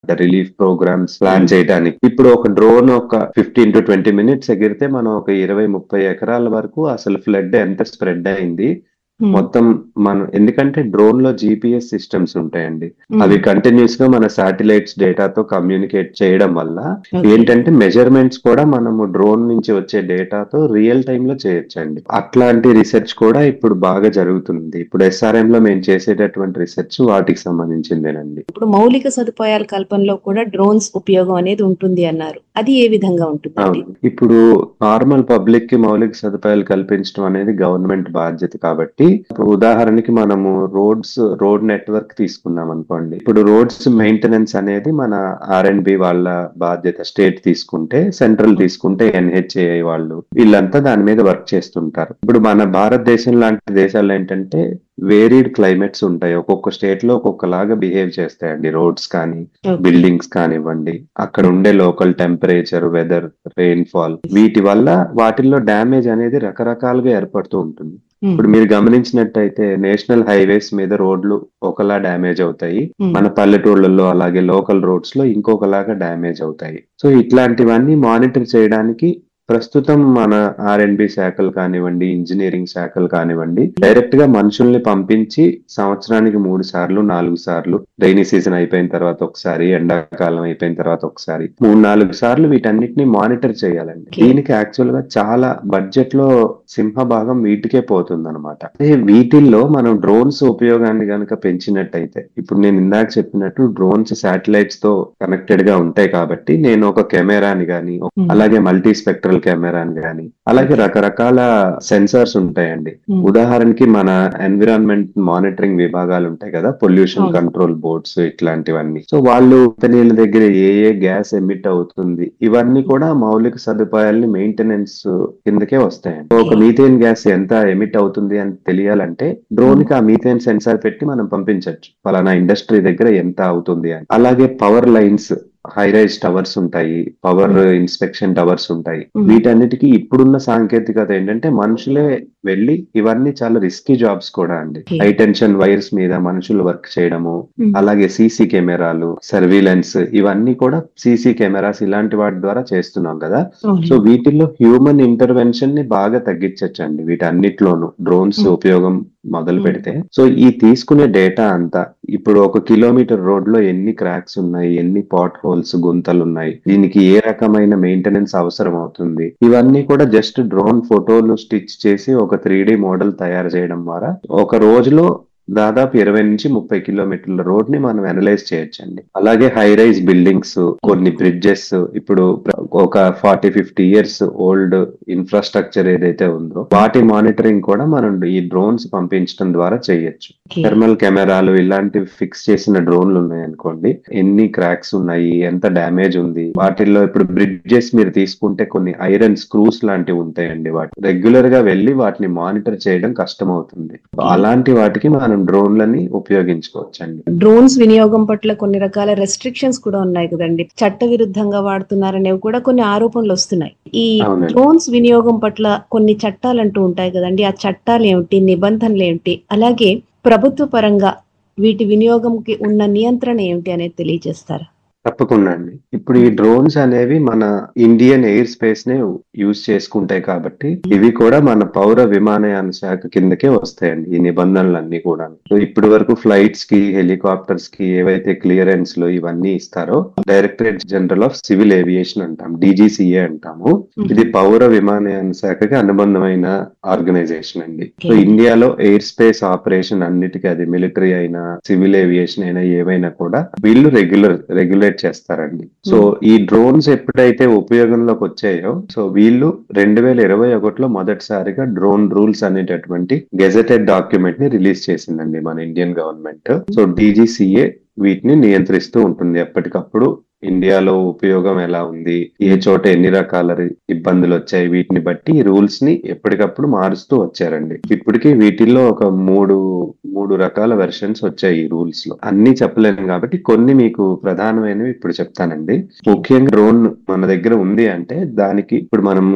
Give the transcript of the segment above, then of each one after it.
Relief programmes plan చేయడానికి ఇప్పుడు ఒక డ్రోన్ ఒక ఫిఫ్టీన్ టు ట్వంటీ మినిట్స్ ఎగిరితే మనం ఒక ఇరవై ముప్పై ఎకరాల వరకు అసలు ఫ్లడ్ ఎంత స్ప్రెడ్ అయింది ఉమ్, మొత్తం మనం ఎందుకంటే డ్రోన్ లో జిపిఎస్ సిస్టమ్స్ ఉంటాయండి ఉమ్, అవి కంటిన్యూస్ గా మన శాటిలైట్స్ డేటాతో కమ్యూనికేట్ చేయడం వల్ల ఓకే. ఏంటంటే మెజర్మెంట్స్ కూడా మనము డ్రోన్ నుంచి వచ్చే డేటాతో రియల్ టైమ్ లో చేయొచ్చండి అట్లాంటి రీసెర్చ్ కూడా ఇప్పుడు బాగా జరుగుతుంది ఇప్పుడు ఎస్ఆర్ఎం లో మేము చేసేటటువంటి రీసెర్చ్ వాటికి సంబంధించిందేనండి ఇప్పుడు మౌలిక సదుపాయాల కల్పనలో కూడా డ్రోన్స్ ఉపయోగం అనేది ఉంటుంది అన్నారు అది ఏ విధంగా ఉంటుందండి అవును ఇప్పుడు నార్మల్ పబ్లిక్ కి మౌలిక సదుపాయాలు కల్పించడం అనేది గవర్నమెంట్ బాధ్యత కాబట్టి ఇప్పుడు ఉదాహరణకి మనము రోడ్స్ రోడ్ నెట్వర్క్ తీసుకున్నాం అనుకోండి ఇప్పుడు రోడ్స్ మెయింటెనెన్స్ అనేది మన ఆర్ అండ్ బి వాళ్ళ బాధ్యత స్టేట్ తీసుకుంటే సెంట్రల్ తీసుకుంటే ఎన్హెచ్ఏఐ వాళ్ళు వీళ్ళంతా దాని మీద వర్క్ చేస్తుంటారు ఇప్పుడు మన భారతదేశం లాంటి దేశాల్లో ఏంటంటే వేరీడ్ క్లైమేట్స్ ఉంటాయి ఒక్కొక్క స్టేట్ లో ఒక్కొక్కలాగా బిహేవ్ చేస్తాయండి రోడ్స్ కానీ ఓకే. బిల్డింగ్స్ కానివ్వండి అక్కడ ఉండే local temperature weather rainfall వీటి వల్ల వాటిల్లో డ్యామేజ్ అనేది రకరకాలుగా ఏర్పడుతూ ఉంటుంది ఉమ్, ఇప్పుడు మీరు గమనించినట్టయితే నేషనల్ హైవేస్ మీద రోడ్లు ఒకలా డ్యామేజ్ అవుతాయి ఉమ్, మన పల్లెటూళ్ళల్లో అలాగే లోకల్ రోడ్స్ లో ఇంకొకలాగా డ్యామేజ్ అవుతాయి సో ఇట్లాంటివన్నీ మానిటర్ చేయడానికి ప్రస్తుతం మన ఆర్ అండ్ బి శాఖలు కానివ్వండి ఇంజనీరింగ్ శాఖలు కానివ్వండి డైరెక్ట్ గా మనుషుల్ని పంపించి సంవత్సరానికి మూడు సార్లు నాలుగు సార్లు రైనీ సీజన్ అయిపోయిన తర్వాత ఒకసారి ఎండాకాలం అయిపోయిన తర్వాత ఒకసారి మూడు నాలుగు సార్లు వీటన్నిటిని మానిటర్ చేయాలండి Okay. దీనికి యాక్చువల్ గా చాలా బడ్జెట్ లో సింహభాగం వీటికే పోతుంది అనమాట వీటిల్లో మనం డ్రోన్స్ ఉపయోగాన్ని గనుక పెంచినట్టయితే ఇప్పుడు నేను ఇందాక చెప్పినట్టు డ్రోన్స్ శాటిలైట్స్ తో కనెక్టెడ్ గా ఉంటాయి కాబట్టి నేను ఒక కెమెరాని గాని ఉమ్, అలాగే మల్టీ స్పెక్ట్రల్ కెమెరాని గాని అలాగే రకరకాల సెన్సార్స్ ఉంటాయండి ఉమ్, ఉదాహరణకి మన ఎన్విరాన్మెంట్ మానిటరింగ్ విభాగాలు ఉంటాయి కదా పొల్యూషన్ అవును. కంట్రోల్ బోర్డ్స్ ఇట్లాంటివన్నీ సో వాళ్ళు కంపెనీల దగ్గర ఏ ఏ గ్యాస్ ఎమిట్ అవుతుంది ఇవన్నీ కూడా మౌలిక సదుపాయాల్ని మెయింటెనెన్స్ కిందకే వస్తాయండి సో ఒక మీథేన్ గ్యాస్ ఎంత ఎమిట్ అవుతుంది అని తెలియాలంటే డ్రోన్ కి ఆ మీథేన్ సెన్సార్ పెట్టి మనం పంపించవచ్చు ఫలానా ఇండస్ట్రీ దగ్గర ఎంత అవుతుంది అని అలాగే power lines high rise towers ఉంటాయి పవర్ ఇన్స్పెక్షన్ టవర్స్ ఉంటాయి Mhm. వీటన్నిటికీ ఇప్పుడున్న సాంకేతికత ఏంటంటే మనుషులే వెళ్ళి ఇవన్నీ చాలా రిస్కీ జాబ్స్ కూడా అండి Okay. హై టెన్షన్ వైర్స్ మీద మనుషులు వర్క్ చేయడము ఉమ్, అలాగే సీసీ కెమెరాలు సర్వీలెన్స్ ఇవన్నీ కూడా సీసీ కెమెరాస్ ఇలాంటి వాటి ద్వారా చేస్తున్నాం కదా అవును. సో వీటిల్లో హ్యూమన్ ఇంటర్వెన్షన్ ని బాగా తగ్గించచ్చండి వీటన్నిటిలోనూ డ్రోన్స్ Hmm. ఉపయోగం మొదలు Hmm. పెడితే సో ఈ తీసుకునే డేటా అంతా ఇప్పుడు ఒక కిలోమీటర్ రోడ్ లో ఎన్ని క్రాక్స్ ఉన్నాయి ఎన్ని పాట్ హోల్స్ గుంతలు ఉన్నాయి దీనికి ఏ రకమైన మెయింటెనెన్స్ అవసరం అవుతుంది ఇవన్నీ కూడా జస్ట్ డ్రోన్ ఫోటోలు స్టిచ్ చేసి ఒక త్రీ మోడల్ తయారు చేయడం ద్వారా ఒక రోజులో దాదాపు ఇరవై నుంచి ముప్పై కిలోమీటర్ల రోడ్ ని మనం అనలైజ్ చేయొచ్చండి అలాగే హై రైజ్ బిల్డింగ్స్ కొన్ని బ్రిడ్జెస్ ఇప్పుడు ప్ర- ఒక forty fifty years old infrastructure ఏదైతే ఉందో వాటి మానిటరింగ్ కూడా మనం ఈ డ్రోన్స్ పంపించడం ద్వారా చేయొచ్చు Okay. థర్మల్ కెమెరాలు ఇలాంటివి ఫిక్స్ చేసిన డ్రోన్లు ఉన్నాయి అనుకోండి ఎన్ని క్రాక్స్ ఉన్నాయి ఎంత డ్యామేజ్ ఉంది వాటిల్లో ఇప్పుడు బ్రిడ్జెస్ మీరు తీసుకుంటే కొన్ని ఐరన్ స్క్రూస్ లాంటివి ఉంటాయండి వాటి రెగ్యులర్ గా వెళ్ళి వాటిని మానిటర్ చేయడం కష్టం అవుతుంది అలాంటి వాటికి మనం డ్రోన్లని ఉపయోగించుకోవచ్చండి డ్రోన్స్ వినియోగం పట్ల కొన్ని రకాల రెస్ట్రిక్షన్స్ కూడా ఉన్నాయి కదండి చట్ట విరుద్ధంగా వాడుతున్నారనేవి కూడా కొన్ని ఆరోపణలు వస్తున్నాయి ఈ అవునండి. డ్రోన్స్ వినియోగం పట్ల కొన్ని చట్టాలు అంటూ ఉంటాయి కదండి ఆ చట్టాలు ఏమిటి నిబంధనలు ఏమిటి అలాగే ప్రభుత్వ పరంగా వీటి వినియోగంకి ఉన్న నియంత్రణ ఏమిటి అనేది తెలియజేస్తారా తప్పకుండా అండి ఇప్పుడు ఈ డ్రోన్స్ అనేవి మన ఇండియన్ ఎయిర్ స్పేస్ నే యూజ్ చేసుకుంటాయి కాబట్టి ఇవి కూడా మన పౌర విమానయాన శాఖ కిందకే వస్తాయండి ఈ నిబంధనలన్నీ కూడా సో ఇప్పటి వరకు ఫ్లైట్స్ కి హెలికాప్టర్స్ కి ఏవైతే క్లియరెన్స్ లో ఇవన్నీ ఇస్తారో directorate general of civil aviation అంటాం డీజీసీఏ అంటాము ఇది పౌర విమానయాన శాఖకి అనుబంధమైన ఆర్గనైజేషన్ అండి సో ఇండియాలో ఎయిర్ స్పేస్ ఆపరేషన్ అన్నిటికీ అది మిలిటరీ అయినా సివిల్ ఏవియేషన్ అయినా ఏవైనా కూడా వీళ్ళు రెగ్యులర్ రెగ్యులేట్ చేస్తారండి సో ఈ డ్రోన్స్ ఎప్పుడైతే ఉపయోగంలోకి వచ్చాయో సో వీళ్ళు రెండు వేల ఇరవై ఒకటిలో మొదటిసారిగా డ్రోన్ రూల్స్ అనేటటువంటి గెజెటెడ్ డాక్యుమెంట్ ని రిలీజ్ చేసిందండి మన ఇండియన్ గవర్నమెంట్ సో డీజీసీఏ వీటిని నియంత్రిస్తూ ఉంటుంది ఎప్పటికప్పుడు ఇండియాలో ఉపయోగం ఎలా ఉంది ఏ చోట ఎన్ని రకాల రి- ఇబ్బందులు వచ్చాయి వీటిని బట్టి ఈ రూల్స్ ని ఎప్పటికప్పుడు మారుస్తూ వచ్చారండి ఇప్పటికీ వీటిల్లో ఒక మూడు మూడు రకాల వెర్షన్స్ వచ్చాయి ఈ రూల్స్ లో అన్ని చెప్పలేను కాబట్టి కొన్ని మీకు ప్రధానమైనవి ఇప్పుడు చెప్తానండి ముఖ్యంగా డ్రోన్ మన దగ్గర ఉంది అంటే దానికి ఇప్పుడు మనము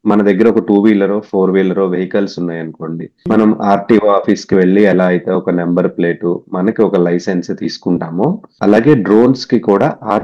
మన దగ్గర ఒక two wheeler four wheeler vehicles ఉన్నాయి అనుకోండి మనం ఆర్టీఓ ఆఫీస్ కి వెళ్ళి ఎలా అయితే ఒక నెంబర్ ప్లేట్ మనకి ఒక లైసెన్స్ తీసుకుంటామో అలాగే డ్రోన్స్ కి కూడా